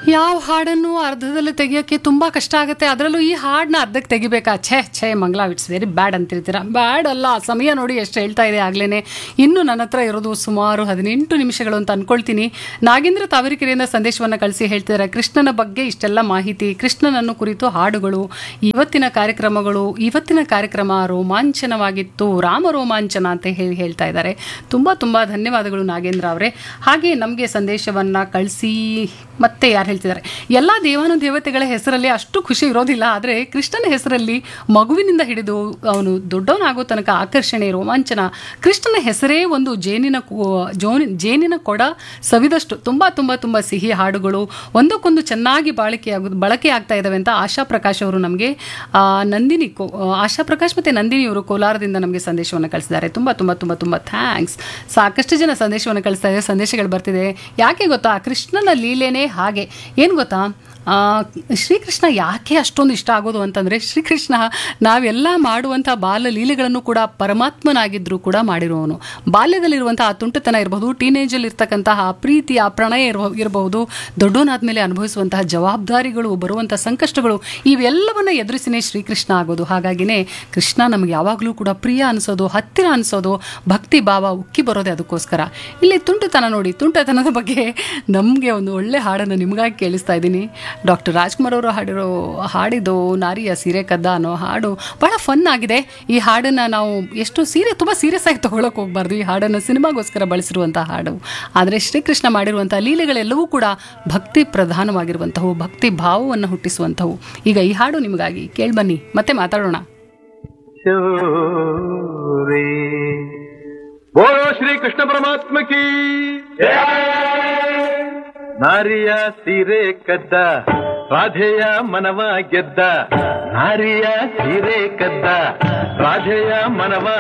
ಯಾವ ಹಾಡನ್ನು ಅರ್ಧದಲ್ಲಿ ತೆಗಿಯೋಕ್ಕೆ ತುಂಬ ಕಷ್ಟ ಆಗುತ್ತೆ ಅದರಲ್ಲೂ ಈ ಹಾಡನ್ನ ಅರ್ಧಕ್ಕೆ ತೆಗಿಬೇಕಾ ಛೇ ಛೇ ಮಂಗಳ ಇಟ್ಸ್ ವೆರಿ ಬ್ಯಾಡ್ ಅಂತಿರ್ತೀರ ಬ್ಯಾಡ್ ಅಲ್ಲ ಸಮಯ ನೋಡಿ ಎಷ್ಟು ಹೇಳ್ತಾ ಇದೆ ಆಗ್ಲೇ ಇನ್ನು ನನ್ನ ಹತ್ರ ಇರೋದು ಸುಮಾರು ಹದಿನೆಂಟು ನಿಮಿಷಗಳು ಅಂತ ಅನ್ಕೊಳ್ತೀನಿ ನಾಗೇಂದ್ರ ತಾವರಿಕೆರೆಯಿಂದ ಸಂದೇಶವನ್ನು ಕಳಿಸಿ ಹೇಳ್ತಿದ್ದಾರೆ ಕೃಷ್ಣನ ಬಗ್ಗೆ ಇಷ್ಟೆಲ್ಲ ಮಾಹಿತಿ ಕೃಷ್ಣನನ್ನು ಕುರಿತು ಹಾಡುಗಳು ಇವತ್ತಿನ ಕಾರ್ಯಕ್ರಮಗಳು ಇವತ್ತಿನ ಕಾರ್ಯಕ್ರಮ ರೋಮಾಂಚನವಾಗಿತ್ತು ರಾಮ ರೋಮಾಂಚನ ಅಂತ ಹೇಳಿ ಹೇಳ್ತಾ ಇದ್ದಾರೆ ತುಂಬ ತುಂಬ ಧನ್ಯವಾದಗಳು ನಾಗೇಂದ್ರ ಅವರೇ ಹಾಗೆ ನಮಗೆ ಸಂದೇಶವನ್ನು ಕಳಿಸಿ ಮತ್ತೆ ಯಾರು ಹೇಳ್ತಿದ್ದಾರೆ ಎಲ್ಲ ದೇವಾನು ದೇವತೆಗಳ ಹೆಸರಲ್ಲಿ ಅಷ್ಟು ಖುಷಿ ಇರೋದಿಲ್ಲ ಆದರೆ ಕೃಷ್ಣನ ಹೆಸರಲ್ಲಿ ಮಗುವಿನಿಂದ ಹಿಡಿದು ಅವನು ದೊಡ್ಡವನಾಗೋ ತನಕ ಆಕರ್ಷಣೆ ರೋಮಾಂಚನ ಕೃಷ್ಣನ ಹೆಸರೇ ಒಂದು ಜೇನಿನ ಕೊ- ಜೋನಿ ಜೇನಿನ ಕೊಡ ಸವಿದಷ್ಟು ತುಂಬ ತುಂಬ ತುಂಬ ಸಿಹಿ ಹಾಡುಗಳು ಒಂದಕ್ಕೊಂದು ಚೆನ್ನಾಗಿ ಬಾಳಿಕೆ ಆಗೋದು ಬಳಕೆ ಆಗ್ತಾ ಇದ್ದಾವೆ ಅಂತ ಆಶಾ ಪ್ರಕಾಶ್ ಅವರು ನಮಗೆ ನಂದಿನಿ ಕೋ ಆಶಾ ಪ್ರಕಾಶ್ ಮತ್ತು ನಂದಿನಿ ಅವರು ಕೋಲಾರದಿಂದ ನಮಗೆ ಸಂದೇಶವನ್ನು ಕಳಿಸಿದ್ದಾರೆ ತುಂಬ ತುಂಬ ತುಂಬ ತುಂಬ ಥ್ಯಾಂಕ್ಸ್ ಸಾಕಷ್ಟು ಜನ ಸಂದೇಶವನ್ನು ಕಳಿಸ್ತಾ ಇದ್ದಾರೆ ಸಂದೇಶಗಳು ಬರ್ತಿದೆ ಯಾಕೆ ಗೊತ್ತಾ ಕೃಷ್ಣನ ಲೀಲೆನೇ ಹಾಗೆ ಏನು ಗೊತ್ತಾ ಆ, ಶ್ರೀಕೃಷ್ಣ ಯಾಕೆ ಅಷ್ಟೊಂದು ಇಷ್ಟ ಆಗೋದು ಅಂತಂದರೆ ಶ್ರೀಕೃಷ್ಣ ನಾವೆಲ್ಲ ಮಾಡುವಂಥ ಬಾಲ ಲೀಲೆಗಳನ್ನು ಕೂಡ ಪರಮಾತ್ಮನಾಗಿದ್ದರೂ ಕೂಡ ಮಾಡಿರುವವನು ಬಾಲ್ಯದಲ್ಲಿರುವಂಥ ಆ ತುಂಟತನ ಇರಬಹುದು ಟೀನೇಜಲ್ಲಿ ಇರ್ತಕ್ಕಂತಹ ಆ ಪ್ರೀತಿ ಆ ಪ್ರಣಯ ಇರಬಹು ಇರಬಹುದು ದೊಡ್ಡವನಾದ್ಮೇಲೆ ಅನುಭವಿಸುವಂತಹ ಜವಾಬ್ದಾರಿಗಳು ಬರುವಂಥ ಸಂಕಷ್ಟಗಳು ಇವೆಲ್ಲವನ್ನ ಎದುರಿಸಿನೇ ಶ್ರೀಕೃಷ್ಣ ಆಗೋದು ಹಾಗಾಗಿನೇ ಕೃಷ್ಣ ನಮಗೆ ಯಾವಾಗಲೂ ಕೂಡ ಪ್ರಿಯ ಅನಿಸೋದು ಹತ್ತಿರ ಅನಿಸೋದು ಭಕ್ತಿ ಭಾವ ಉಕ್ಕಿ ಬರೋದೇ ಅದಕ್ಕೋಸ್ಕರ ಇಲ್ಲಿ ತುಂಟತನ ನೋಡಿ ತುಂಟತನದ ಬಗ್ಗೆ ನಮಗೆ ಒಂದು ಒಳ್ಳೆ ಹಾಡನ್ನು ನಿಮಗಾಗಿ ಕೇಳಿಸ್ತಾ ಇದ್ದೀನಿ ಡಾಕ್ಟರ್ ರಾಜ್ಕುಮಾರ್ ಅವರು ಹಾಡಿರೋ ಹಾಡಿದ್ದು ನಾರಿಯ ಸೀರೆ ಕದ್ದ ಅನ್ನೋ ಹಾಡು ಬಹಳ ಫನ್ ಆಗಿದೆ ಈ ಹಾಡನ್ನು ನಾವು ಎಷ್ಟು ಸೀರೆ ತುಂಬ ಸೀರಿಯಸ್ ಆಗಿ ತೊಗೊಳಕ್ಕೆ ಹೋಗಬಾರ್ದು ಈ ಹಾಡನ್ನು ಸಿನಿಮಾಗೋಸ್ಕರ ಬಳಸಿರುವಂಥ ಹಾಡು ಆದರೆ ಶ್ರೀಕೃಷ್ಣ ಮಾಡಿರುವಂಥ ಲೀಲೆಗಳೆಲ್ಲವೂ ಕೂಡ ಭಕ್ತಿ ಪ್ರಧಾನವಾಗಿರುವಂಥವು ಭಕ್ತಿ ಭಾವವನ್ನು ಹುಟ್ಟಿಸುವಂಥವು ಈಗ ಈ ಹಾಡು ನಿಮಗಾಗಿ ಕೇಳ್ಬನ್ನಿ ಮತ್ತೆ ಮಾತಾಡೋಣ ಶೌರಿ ಬೋಲೋ ಶ್ರೀ ಕೃಷ್ಣ ಪರಮಾತ್ಮ ಕಿ ನಾರಿಯ ಸೀರೆ ಕದ್ದ ರಾಧೆಯ ಮನವ ಗೆದ್ದ ನಾರಿಯ ಸೀರೆ ಕದ್ದ ರಾಧೆಯ ಮನವ